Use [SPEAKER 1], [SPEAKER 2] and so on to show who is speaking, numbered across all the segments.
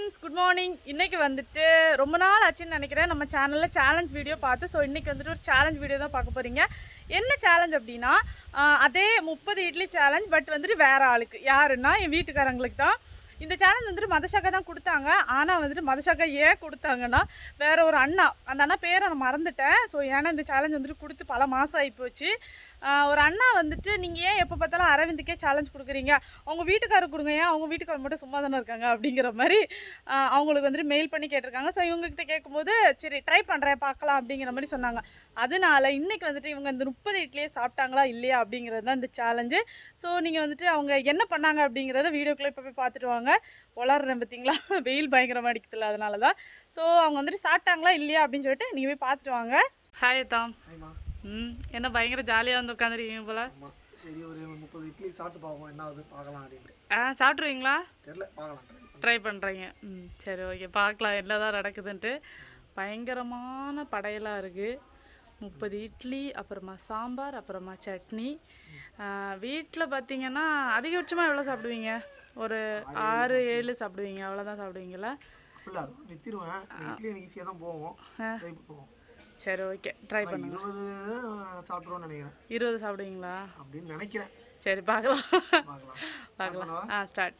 [SPEAKER 1] Friends good morning இன்னைக்கு வந்துட்டு ரொம்ப நாள் ஆச்சுன்னு நினைக்கிறேன் நம்ம சேனலில் சேலஞ்ச் வீடியோ பார்த்து ஸோ இன்னைக்கு வந்துட்டு ஒரு சேலஞ்ச் வீடியோ தான் பார்க்க போகிறீங்க என்ன சேலஞ்ச் அப்படின்னா ஆஹ் அதே முப்பது இட்லி சேலஞ்ச் பட் வந்துட்டு வேற ஆளுக்கு யாருன்னா என் வீட்டுக்காரங்களுக்கு தான் இந்த சேலஞ்ச் வந்துட்டு மதசாக்கா தான் கொடுத்தாங்க ஆனால் வந்துட்டு மதசாக்கா ஏன் கொடுத்தாங்கன்னா வேற ஒரு அண்ணா அந்த அண்ணா பேரை நான் மறந்துட்டேன் ஸோ ஏன்னா இந்த சேலஞ்ச் வந்துட்டு கொடுத்து பல மாதம் ஆகிப்போச்சு ஒரு அண்ணா வந்துட்டு நீங்கள் ஏன் எப்போ பார்த்தாலும் அரவிந்துக்கே சேலஞ்ச் கொடுக்குறீங்க அவங்க வீட்டுக்காரர் கொடுங்க ஏன் அவங்க வீட்டுக்காரர் மட்டும் சும்மா தானே இருக்காங்க அப்படிங்கிற மாதிரி ஆஹ் அவங்களுக்கு வந்துட்டு மெயில் பண்ணி கேட்டிருக்காங்க ஸோ இவங்ககிட்ட கேட்கும்போது சரி ட்ரை பண்ணுறேன் பார்க்கலாம் அப்படிங்கிற மாதிரி சொன்னாங்க அதனால இன்னைக்கு வந்துட்டு இவங்க இந்த முப்பது இட்லியே சாப்பிட்டாங்களா இல்லையா அப்படிங்கிறது தான் இந்த சேலஞ்சு ஸோ நீங்கள் வந்துட்டு அவங்க என்ன பண்ணாங்க அப்படிங்கிறத வீடியோக்குள்ளே இப்போ போய் பார்த்துட்டு வாங்க வளர்றேன் பார்த்தீங்களா வெயில் பயங்கரமாக அடிக்குதுல்ல அதனால தான் ஸோ அவங்க வந்துட்டு சாப்பிட்டாங்களா இல்லையா அப்படின்னு சொல்லிட்டு நீங்கள் போய் பார்த்துட்டு வாங்க ஹாய் தாம்
[SPEAKER 2] ஆமா
[SPEAKER 1] ம் என்ன பயங்கர ஜாலியாக வந்து உட்காந்துருக்கீங்க போல
[SPEAKER 2] ஆமா சரி ஒரு முப்பது இட்லி சாப்பிட்டு பார்ப்போம் என்ன ஆகுது பார்க்கலாம் அப்படின்ட்டு
[SPEAKER 1] ஆ சாப்பிட்ருவீங்களா
[SPEAKER 2] தெரியல பார்க்கலாம் try பண்ணி.
[SPEAKER 1] ட்ரை பண்ணுறீங்க ம் சரி ஓகே பார்க்கலாம் என்ன தான் நடக்குதுன்ட்டு பயங்கரமான படையலாக இருக்குது முப்பது இட்லி அப்புறமா சாம்பார் அப்புறமா சட்னி வீட்டில் பார்த்தீங்கன்னா அதிகபட்சமாக எவ்வளோ சாப்பிடுவீங்க ஒரு ஆறு ஏழு சாப்பிடுவீங்க அவ்வளோதான் சாப்பிடுவீங்களா
[SPEAKER 2] இல்ல அது நிறுத்திடுவேன் இட்லி எனக்கு ஈஸியாக தான் போவோம் ட்ரை போவோம்
[SPEAKER 1] சரி ஓகே ட்ரை
[SPEAKER 2] நான்
[SPEAKER 1] பண்ணுங்க
[SPEAKER 2] இருபது சாப்பிட்ருவோம்னு நினைக்கிறேன்
[SPEAKER 1] இருபது சாப்பிடுவீங்களா
[SPEAKER 2] அப்படின்னு நினைக்கிறேன்
[SPEAKER 1] சரி பார்க்கலாம்
[SPEAKER 2] பார்க்கலாம்
[SPEAKER 1] பார்க்கலாம் ஆ ஸ்டார்ட்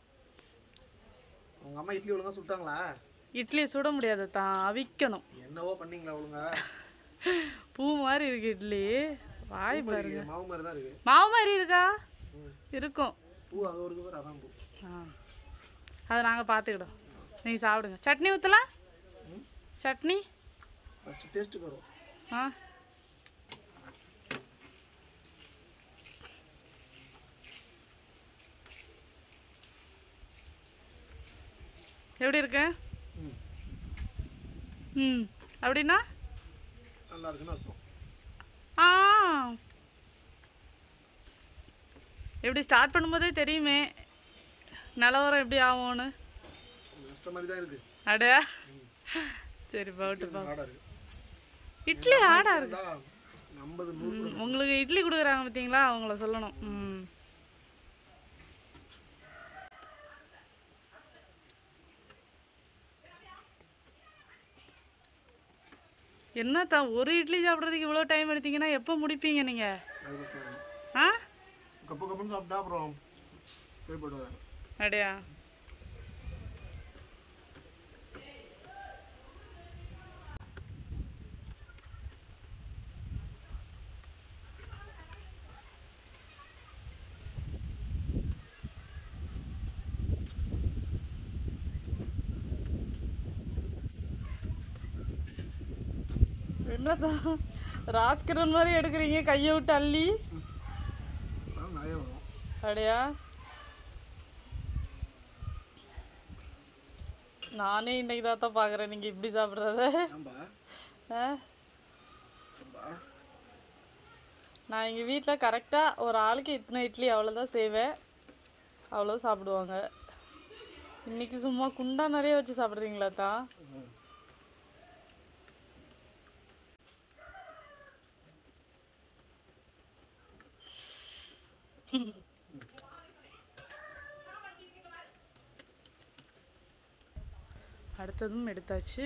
[SPEAKER 2] உங்க அம்மா இட்லி ஒழுங்கா சுட்டாங்களா
[SPEAKER 1] இட்லி சுட முடியாது தான் அவிக்கணும்
[SPEAKER 2] என்னவோ பண்ணீங்களா ஒழுங்கா
[SPEAKER 1] பூ மாதிரி இருக்கு இட்லி வாய்
[SPEAKER 2] பூ
[SPEAKER 1] பாருங்க
[SPEAKER 2] இருக்கு, மாவு மாதிரி தான் இருக்கு
[SPEAKER 1] மாவு மாதிரி இருக்கா
[SPEAKER 2] ம்.
[SPEAKER 1] இருக்கும்
[SPEAKER 2] பூ அது ஒரு பேர் அதான் பூ
[SPEAKER 1] ஆ அதை நாங்கள் பார்த்துக்கிட்டோம் நீங்கள் சாப்பிடுங்க சட்னி ஊற்றலாம்
[SPEAKER 2] ம்.
[SPEAKER 1] சட்னி
[SPEAKER 2] ஃபர்ஸ்ட் டேஸ்ட்டுக்கு வரும்
[SPEAKER 1] ஆ எப்படி இருக்கு
[SPEAKER 2] ம்
[SPEAKER 1] ம் அப்படின்னா
[SPEAKER 2] நல்லா இருக்குன்னு அர்த்தம்
[SPEAKER 1] ஆ எப்படி ஸ்டார்ட் பண்ணும்போதே தெரியுமே நிலவரம் எப்படி ஆகும்னு
[SPEAKER 2] கஷ்டம் மாதிரி தான் இருக்கு
[SPEAKER 1] அட சரி போட்டுப்பா
[SPEAKER 2] ஹார்டாக இருக்கு
[SPEAKER 1] இட்லி ஆடா இருக்கு
[SPEAKER 2] இருந்தா ஐம்பது நூறு
[SPEAKER 1] ம், உங்களுக்கு இட்லி கொடுக்குறாங்க பார்த்தீங்களா அவங்கள சொல்லணும் ம் என்னத்தா ஒரு இட்லி சாப்பிட்றதுக்கு இவ்வளோ டைம் எடுத்தீங்கன்னா எப்போ முடிப்பீங்க நீங்கள்
[SPEAKER 2] அதுக்கப்புறம்
[SPEAKER 1] ஆ
[SPEAKER 2] கப்பு கப்புன்னு சாப்பிட்டா அப்புறம் சரிப்படுவேன்
[SPEAKER 1] அடையா என்னதான் ராஜ்கிரண் மாதிரி எடுக்கிறீங்க கையை விட்டு அள்ளி
[SPEAKER 2] அதான் நிறைய வரும்
[SPEAKER 1] அடையா நானே இன்னைக்கு தான் தான் பார்க்குறேன் நீங்கள் இப்படி சாப்பிட்றத
[SPEAKER 2] ஏன்பா
[SPEAKER 1] ஆ
[SPEAKER 2] ஏன்பா
[SPEAKER 1] நான் எங்கள் வீட்டில் கரெக்டாக ஒரு ஆளுக்கு இத்தனை இட்லி அவ்வளோதான் செய்வேன் அவ்வளோ சாப்பிடுவாங்க இன்னைக்கு சும்மா குண்டா நிறைய வச்சு சாப்பிட்றீங்களா தான்
[SPEAKER 2] ம்.
[SPEAKER 1] அடுத்ததும் எடுத்தாச்சு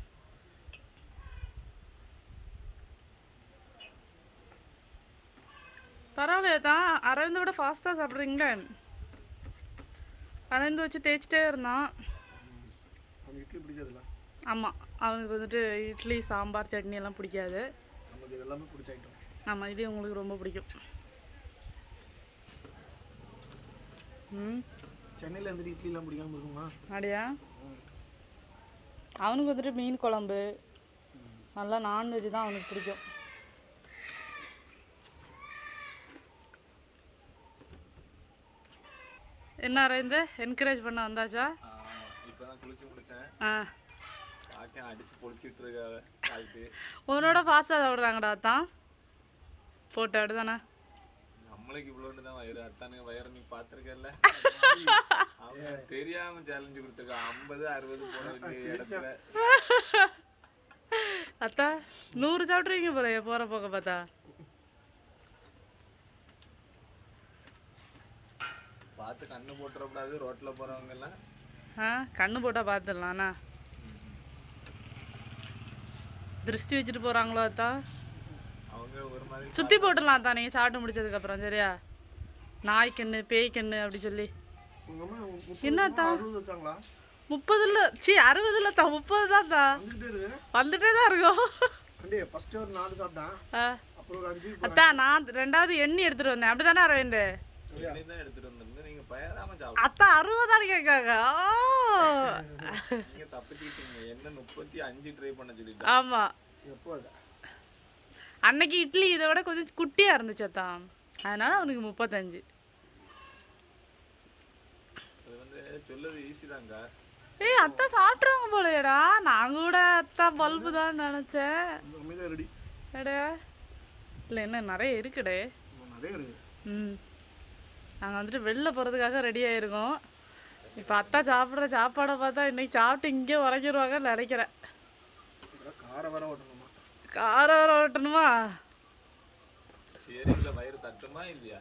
[SPEAKER 1] பரவாயில்லையா தான் அரவிந்தை விட ஃபாஸ்ட்டாக சாப்பிட்றீங்களே அரவிந்த் வச்சு தேய்ச்சிட்டே இருந்தான்
[SPEAKER 2] அவனுக்கு இட்லி பிடிக்காதுல்ல
[SPEAKER 1] ஆமாம் அவனுக்கு வந்துட்டு இட்லி சாம்பார் சட்னி எல்லாம் பிடிக்காது
[SPEAKER 2] நமக்கு இது எல்லாமே பிடிச்ச ஐட்டம்
[SPEAKER 1] ஆமாம் இது உங்களுக்கு ரொம்ப பிடிக்கும் ம்
[SPEAKER 2] சென்னையில் இருந்துட்டு இட்லிலாம் பிடிக்காம இருக்குமா
[SPEAKER 1] அப்படியா அவனுக்கு வந்துட்டு மீன் குழம்பு நல்லா நான்வெஜ் தான் அவனுக்கு பிடிக்கும் என்ன அரவிந்த் என்கரேஜ் பண்ண வந்தாச்சா
[SPEAKER 3] இப்பதான் குளிச்சு முடிச்சேன்
[SPEAKER 1] ஆ
[SPEAKER 3] காக்கேன் அடிச்சு பொழிச்சிட்டு இருக்காங்க காய்க்கு
[SPEAKER 1] உன்னோட ஃபாஸ்ட்டாக சாப்பிட்றாங்கடா தான் போட்டு அப்படிதானே
[SPEAKER 3] நம்மளுக்கு இவ்வளோன்னு தான் வயிறு அத்தானுங்க வயிறு நீ பார்த்துருக்கல அவங்க தெரியாம சேலஞ்சு கொடுத்துருக்கான் ஐம்பது அறுபது போன வேண்டிய இடத்துல
[SPEAKER 1] அத்தா நூறு சாப்பிட்றீங்க போல போகிற போக்க பார்த்தா
[SPEAKER 3] பார்த்து கண்ணு போட்டுறக்கூடாது ரோட்ல போறவங்க எல்லாம்
[SPEAKER 1] ஆ கண்ணு போட்டால் பார்த்துடலாண்ணா திருஷ்டி வச்சுட்டு போகிறாங்களோ அத்தான்
[SPEAKER 3] அவங்க ஒரு மாதிரி
[SPEAKER 1] சுற்றி போட்டுடலாம் அத்தான் நீங்கள் சாப்பிட்டு முடிச்சதுக்கப்புறம் சரியா நாய் கண்ணு பேய் கண்ணு அப்படி சொல்லி
[SPEAKER 2] உங்க அம்மா முப்பது
[SPEAKER 1] என்னத்தா?
[SPEAKER 2] அறுபது வச்சாங்களா
[SPEAKER 1] முப்பதுல சி அறுபதுல தான் முப்பது தான் தான்
[SPEAKER 2] வந்துட்டே இருக்கு
[SPEAKER 1] வந்துட்டே தான் இருக்கும்
[SPEAKER 2] அண்டே ஃபர்ஸ்ட் ஒரு நாலு சாப்பிட்டேன்
[SPEAKER 1] ஆ.
[SPEAKER 2] அப்புறம் ஒரு அஞ்சு இப்போ
[SPEAKER 1] அத்தா நான் ரெண்டாவது எண்ணி எடுத்துட்டு வந்தேன் அப்படிதானே அரவிந்த்
[SPEAKER 3] எண்ணெய் தான் எடுத்துட்டு வந்திருந்து நீங்க பயராம சாப்பிடுங்க
[SPEAKER 1] அத்தா அறுபதான்னு கேட்காங்க ஓ
[SPEAKER 3] நீங்க தப்பிச்சுக்கிட்டீங்க என்ன முப்பத்தி அஞ்சு ட்ரை பண்ண சொல்லிட்டு
[SPEAKER 1] ஆமா
[SPEAKER 2] எப்போ அது
[SPEAKER 1] அன்னைக்கு இட்லி இதை விட கொஞ்சம் குட்டியா இருந்துச்சு அத்தா அதனால அவனுக்கு முப்பத்தஞ்சு
[SPEAKER 3] அது வந்து சொல்லுறது ஈஸி தாங்க
[SPEAKER 1] ஏய் அத்தா சாப்பிட்ருவாங்க போலயேடா நான் கூட அத்தா பல்பு தான் நினைச்சேன்
[SPEAKER 2] அமைதியாக ரெடி
[SPEAKER 1] எடே இல்லை என்ன நிறைய இருக்குடே
[SPEAKER 2] நிறைய இருக்கு
[SPEAKER 1] ம் நாங்கள் வந்துட்டு வெளில போகிறதுக்காக ரெடி ஆயிருக்கோம் இப்போ அத்தா சாப்பிட்ற சாப்பாடை பார்த்தா இன்னைக்கு சாப்பிட்டு இங்கே உரைக்கிடுவாங்கன்னு நினைக்கிறேன்
[SPEAKER 2] இதெல்லாம் காரை வர ஓட்டணுமா
[SPEAKER 1] காரம் வர ஓட்டணுமா
[SPEAKER 3] சரி இந்த வயிறு தட்டுமா இல்லையா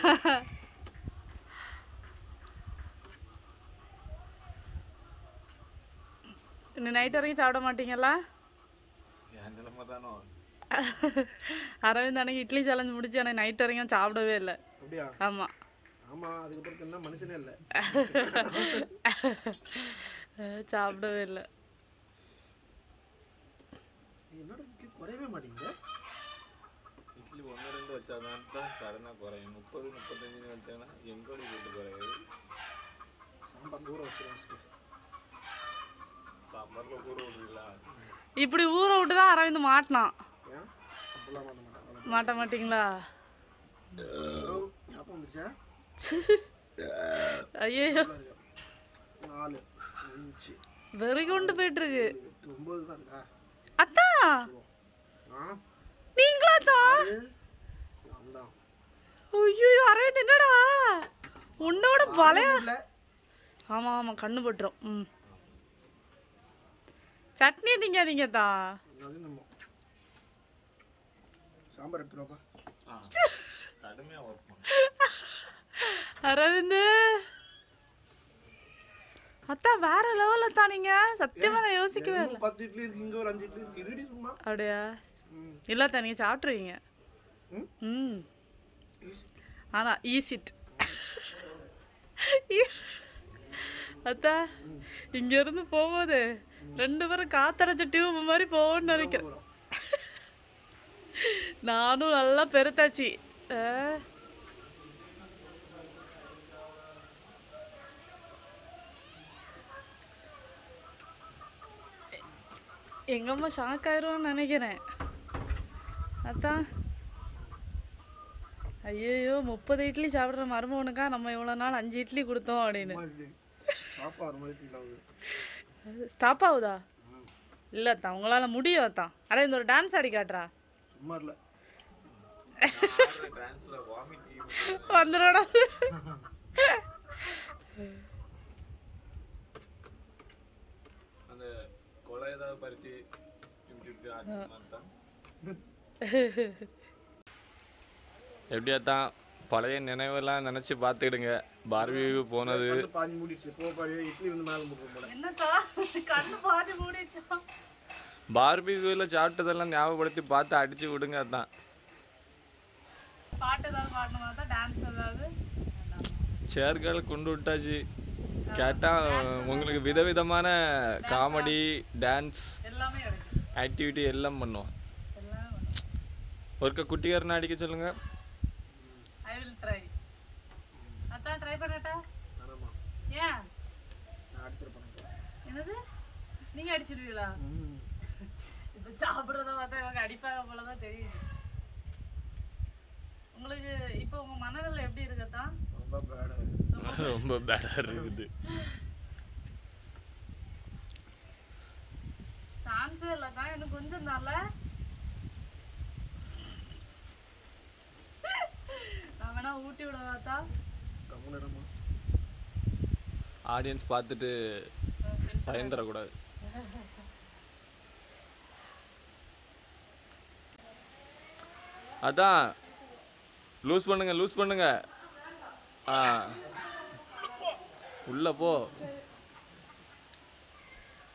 [SPEAKER 1] இன்னும் நைட் வரைக்கும் சாப்பிட மாட்டீங்களா
[SPEAKER 3] என் நிலைமை தானோ
[SPEAKER 1] அரவிந்த் அன்னைக்கு இட்லி சேலஞ்ச் முடிச்சு ஆனால் நைட் வரைக்கும் சாப்பிடவே இல்லை
[SPEAKER 2] அப்படியா
[SPEAKER 1] ஆமாம்
[SPEAKER 2] ஆமா அதுக்கப்புறம் என்ன மனுஷனே இல்லை
[SPEAKER 1] சாப்பிடவே இல்லை
[SPEAKER 2] என்னோட இட்லி குறையவே மாட்டேங்குது
[SPEAKER 3] இட்லி ஒன்று ரெண்டு வச்சாதான் தான் சடனாக குறையும் முப்பது முப்பத்தஞ்சுன்னு வச்சாங்கன்னா எங்கோடி போட்டு குறையுது
[SPEAKER 2] சாம்பார் ஊற வச்சிருவோம் ஃபஸ்ட்டு
[SPEAKER 3] சாம்பாரில் கூற விடுவீங்களா
[SPEAKER 1] இப்படி ஊற விட்டு தான் அரவிந்த் மாட்டினான்
[SPEAKER 2] ஏன் அப்படிலாம் பண்ண மாட்டாங்க
[SPEAKER 1] மாட்ட மாட்டீங்களா
[SPEAKER 2] ஞாபகம் வந்துருச்சா
[SPEAKER 1] ஐயோ
[SPEAKER 2] நாலு அஞ்சு
[SPEAKER 1] வெறி கொண்டு போயிட்டு இருக்கு
[SPEAKER 2] ஏழு, எட்டு ஒம்பது தான் இருக்கா
[SPEAKER 1] அத்தா
[SPEAKER 2] ஆ
[SPEAKER 1] நீங்களா தான்
[SPEAKER 2] ஏழு, நான்தான்.
[SPEAKER 1] ஐயோ அரவிந்த் என்னடா உன்னோட பலையா
[SPEAKER 2] இல்ல
[SPEAKER 1] ஆமா ஆமா கண்ணு பட்டுரும் ம் சட்னி திங்காதீங்க தா
[SPEAKER 2] அது நம்ம சாம்பார் எடுத்துருவாப்பா
[SPEAKER 3] ஆ கடுமையாக ஒர்க் பண்ணும்
[SPEAKER 1] அரவிந்த் அத்தா வேற லெவல்ல தான் நீங்க சத்தியமா நான் யோசிக்கவே
[SPEAKER 2] இன்னும் பத்து இட்லி இருக்கு இங்க ஒரு அஞ்சு இட்லி இருக்கு இருடி சும்மா
[SPEAKER 1] அப்படியா
[SPEAKER 2] ம்
[SPEAKER 1] இல்ல தா நீங்க சாப்பிட்ருவீங்க
[SPEAKER 2] ம்
[SPEAKER 1] ம்
[SPEAKER 2] ஈஸி.
[SPEAKER 1] ஆனா ஈசிட் அத்தா இங்க இருந்து போகும்போது ரெண்டு பேரும் காத்தடைச்ச டியூப் மாதிரி போவோம்னு நினைக்கிறேன்
[SPEAKER 2] போறோம்.
[SPEAKER 1] நானும் நல்லா பெருத்தாச்சு ஆ. எங்க அம்மா ஷாக் ஆயிரும்னு நினைக்கிறேன் அதான் ஐயோ முப்பது இட்லி சாப்பிட்ற மருமகனுக்கா நம்ம இவ்வளோ நாள் அஞ்சு இட்லி கொடுத்தோம் அப்படின்னு
[SPEAKER 2] சும்மா இட்லி பாப்பா ஒரு மாதிரி ஃபீல் ஆகுது
[SPEAKER 1] ஸ்டாப் ஆகுதா
[SPEAKER 2] ம்.
[SPEAKER 1] இல்லை தான் உங்களால் முடியும் தான் அட இந்த ஒரு டான்ஸ் ஆடி காட்டுறா
[SPEAKER 2] சும்மா இல்லை
[SPEAKER 3] டான்ஸில் வாமிட்
[SPEAKER 1] வந்துடா
[SPEAKER 3] அந்த கொலை ஏதாவது பறிச்சு இப்படி இப்படி ஆடுற மாதிரி தான் எப்படியா தான் பழைய நினைவெல்லாம் நினச்சி பார்த்துக்கிடுங்க பார்பிக்கு போனது
[SPEAKER 2] கண்ணு பாதி மூடிடுச்சு போ பாதி இட்லி வந்து மேலே போட்டு போல
[SPEAKER 1] என்னத்தா கண்ணு பாதி மூடிச்சா
[SPEAKER 3] பார்பிக்யூவில் சாப்பிட்டதெல்லாம் ஞாபகப்படுத்தி பார்த்து அடிச்சு விடுங்க அதான்
[SPEAKER 1] பாட்டு ஏதாவது பாடணுமா தான் டான்ஸ் ஏதாவது
[SPEAKER 3] சேர்கால் கொண்டு விட்டாச்சு கேட்டால் உங்களுக்கு விதவிதமான காமெடி டான்ஸ்
[SPEAKER 1] எல்லாமே கிடைக்கும்
[SPEAKER 3] ஆக்டிவிட்டி எல்லாம் பண்ணுவோம்
[SPEAKER 1] எல்லாம்
[SPEAKER 3] ஒருக்க குட்டிக்காரனை அடிக்க சொல்லுங்க
[SPEAKER 1] ஐ வில் ட்ரை அதான் ட்ரை பண்ணட்டா
[SPEAKER 2] வேணாமா
[SPEAKER 1] ஏன்
[SPEAKER 2] நான் அடிச்சிருப்பேன்
[SPEAKER 1] என்னது நீங்க அடிச்சிருவீங்களா
[SPEAKER 2] ம்
[SPEAKER 1] இப்போ சாப்பிட்றத பார்த்தா இவங்க அடிப்பாங்க போல தான் தெரியுது உங்களுக்கு இப்போ உங்க மனநிலை எப்படி இருக்கத்தான்
[SPEAKER 2] ரொம்ப பேடாக
[SPEAKER 3] ரொம்ப பேடாக இருக்குது
[SPEAKER 1] சான்ஸே இல்லை தான் இன்னும் கொஞ்சம் தான்ல நான் வேணா ஊட்டி விடவாத்தா
[SPEAKER 2] கம்முனமா
[SPEAKER 3] ஆடியன்ஸ் பார்த்துட்டு பயந்துடக்கூடாது அதான் லூஸ் பண்ணுங்க லூஸ் பண்ணுங்க ஆ உள்ள போ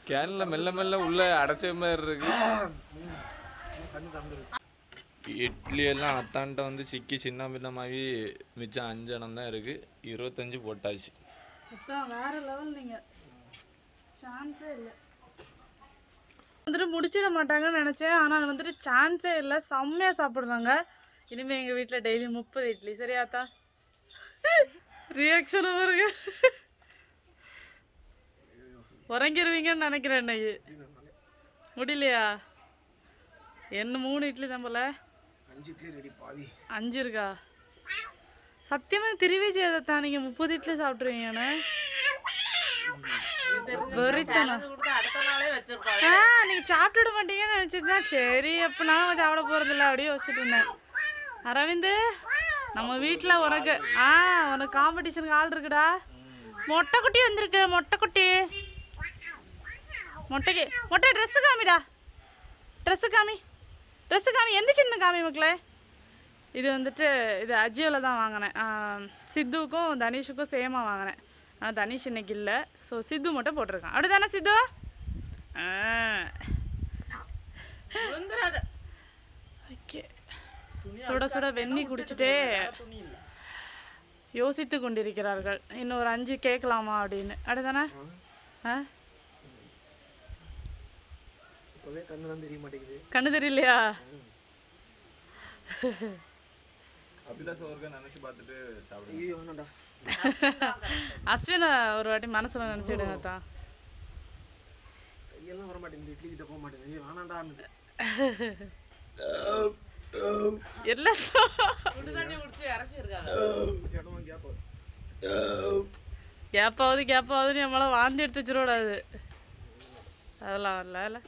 [SPEAKER 3] கேனில் மெல்ல மெல்ல உள்ள அடைச்ச மாதிரி இருக்கு
[SPEAKER 2] கண்ணு திறந்துருக்கு
[SPEAKER 3] இட்லி எல்லாம் அத்தான்ட்ட வந்து சிக்கி சின்ன பின்னமாகி மிச்சம் அஞ்சு இடம் தான் இருக்கு இருபத்தஞ்சு போட்டாச்சு
[SPEAKER 1] அதான் வேற லெவல் நீங்க சான்ஸே இல்லை வந்துட்டு முடிச்சிட மாட்டாங்கன்னு நினச்சேன் ஆனால் வந்துட்டு சான்ஸே இல்லை செம்மையாக சாப்பிட்றாங்க இனிமேல் எங்கள் வீட்டில் டெய்லி முப்பது இட்லி சரியாத்தா ரியாக்ஷன் பாருங்க உறங்கிருவீங்கன்னு நினைக்கிறேன் இன்னைக்கு முடியலையா என்ன மூணு இட்லி தான் போல
[SPEAKER 2] அஞ்சு இட்லி ரெடி பாவி
[SPEAKER 1] அஞ்சு இருக்கா சத்தியமாக திருவி செய்யத்தான் நீங்கள் முப்பது இட்லி சாப்பிட்ருவீங்கண்ணே வெறித்தனம்
[SPEAKER 4] அடுத்த நாளே வச்சிருப்பாங்க
[SPEAKER 1] ஆ நீங்கள் சாப்பிட்டுட மாட்டீங்கன்னு நினச்சிருந்தா சரி அப்போ நான் சாப்பிட போகிறதில்ல அப்படியே வச்சுட்டு இருந்தேன் அரவிந்த் நம்ம வீட்டில் உனக்கு ஆ உனக்கு காம்படிஷனுக்கு ஆள் இருக்குடா மொட்டை குட்டி வந்திருக்கு மொட்டை குட்டி மொட்டைக்கு மொட்டை ட்ரெஸ்ஸு காமிடா ட்ரெஸ்ஸு காமி ட்ரெஸ்ஸு காமி எந்த சின்ன காமி மக்களே இது வந்துட்டு இது அஜியோவில் தான் வாங்கினேன் ஆ, சித்துவுக்கும் தனிஷுக்கும் சேமாக வாங்கினேன் ஆனால் தனிஷ் இன்னைக்கு இல்லை ஸோ சித்து மட்டும் போட்டிருக்கான் அப்படி தானே சித்து ஆ
[SPEAKER 4] விழுந்துராத
[SPEAKER 1] ஓகே சுட சுட வெந்நி குடிச்சிட்டே யோசித்து கொண்டிருக்கிறார்கள் இன்னும் ஒரு அஞ்சு கேட்கலாமா அப்படின்னு அப்படிதானே ஆ
[SPEAKER 2] இப்போவே கண்ணு தான் தெரிய மாட்டேங்குது
[SPEAKER 1] கண்ணு தெரியலையா
[SPEAKER 3] அபிலாஷ் ஒருக்கா நினச்சி பார்த்துட்டு சாப்பிடுங்க
[SPEAKER 2] ஐயோ வேணாம்டா
[SPEAKER 1] அஸ்வினை ஒரு வாட்டி மனசுல நினச்சிடுங்க தான்
[SPEAKER 2] கையெல்லாம் வர மாட்டேங்குது இட்லி கிட்ட போக மாட்டேங்குது ஐயோ வேணாண்டான்னு
[SPEAKER 1] எல்லாம்
[SPEAKER 4] சுடு தண்ணி குடிச்சு இறக்கி இருக்காங்க
[SPEAKER 2] இடம் கேப்
[SPEAKER 1] கேப்பாவது கேப்பாவது நம்மளால வாந்தி எடுத்து வச்சிடக்கூடாது அதெல்லாம் வரல இல்ல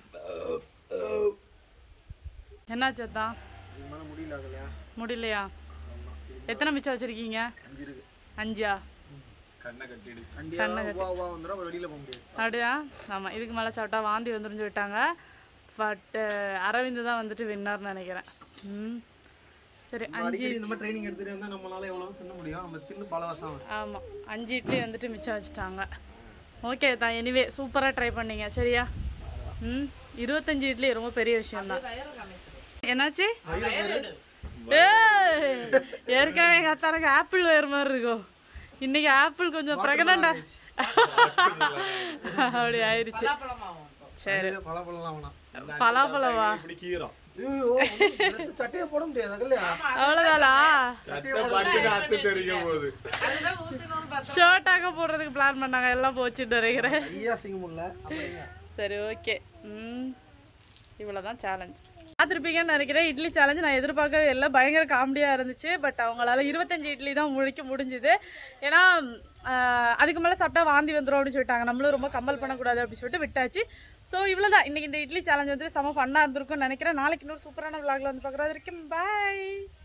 [SPEAKER 1] என்னாச்சு அதான்
[SPEAKER 2] இது மேலே முடியல அதுலையா
[SPEAKER 1] முடியலையா எத்தனை மிச்சம் வச்சிருக்கீங்க
[SPEAKER 2] அஞ்சு இருக்கு
[SPEAKER 1] அஞ்சா
[SPEAKER 3] கண்ணை கட்டிடுச்சு
[SPEAKER 2] வண்டியா வா வா வந்துடும் அப்புறம் வெளியில் போக முடியாது
[SPEAKER 1] அப்படியா ஆமாம் இதுக்கு மேலே சாப்பிட்டா வாந்தி வந்துருந்து விட்டாங்க பட் அரவிந்த் தான் வந்துட்டு வின்னர்னு நினைக்கிறேன் ம் சரி
[SPEAKER 2] நம்ம அடிக்கடி இந்த மாதிரி ட்ரைனிங் எடுத்துட்டு இருந்தால் நம்மளால எவ்வளோ தின்ன முடியும் நம்ம தின்னு பல வருஷம் ஆகும்.
[SPEAKER 1] ஆமாம் அஞ்சு இட்லி வந்துட்டு மிச்சம் வச்சுட்டாங்க ஓகே தான் எனிவே சூப்பராக ட்ரை பண்ணீங்க சரியா ம் இருபத்தஞ்சு இட்லி ரொம்ப பெரிய விஷயம் தான் என்னாச்சு ஏய், ஏற்கனவே எங்கள் அத்தானுக்கு ஆப்பிள் வேறு மாதிரி இருக்கும் இன்னைக்கு ஆப்பிள் கொஞ்சம் ப்ரெக்னண்டா அப்படி ஆயிடுச்சு
[SPEAKER 4] பழமாவும்
[SPEAKER 1] சரி
[SPEAKER 2] இது பலாப்பழம்லாம் வேணாம்
[SPEAKER 1] பலாப்பழவா
[SPEAKER 3] இப்படி கீரம்
[SPEAKER 2] ஐயோ ட்ரெஸ் சட்டையை போட முடியாது இல்லையா
[SPEAKER 1] அவ்வளோதானா
[SPEAKER 3] சட்டை பட்டு அத்து தெரியும் போது
[SPEAKER 4] அதுதான் ஊசி நூல் பார்த்து
[SPEAKER 1] ஷர்ட்டாக போடுறதுக்கு பிளான் பண்ணாங்க எல்லாம் போச்சுட்டு நினைக்கிறேன்
[SPEAKER 2] ஐயா செய்ய முடியல அப்படிங்க
[SPEAKER 1] சரி ஓகே ம் இவ்வளோதான் சேலஞ்ச் பார்த்துருப்பீங்கன்னு நினைக்கிறேன் இட்லி சேலஞ்ச் நான் எதிர்பார்க்கவே இல்லை பயங்கர காமெடியாக இருந்துச்சு பட் அவங்களால இருபத்தஞ்சு இட்லி தான் முடிக்க முடிஞ்சுது ஏன்னா ஆஹ், அதுக்கு மேலே சாப்பிட்டா வாந்தி வந்துடும் அப்படின்னு சொல்லிட்டாங்க நம்மளும் ரொம்ப கம்பல் பண்ணக்கூடாது அப்படின்னு சொல்லிட்டு விட்டாச்சு ஸோ இவ்வளோதான் இன்றைக்கி இந்த இட்லி சேலஞ்ச் வந்து செம ஃபன்னாக இருந்திருக்கும்னு நினைக்கிறேன் நாளைக்கு இன்னொரு சூப்பரான விளாக்ல வந்து பார்க்குறது வரைக்கும் பாய்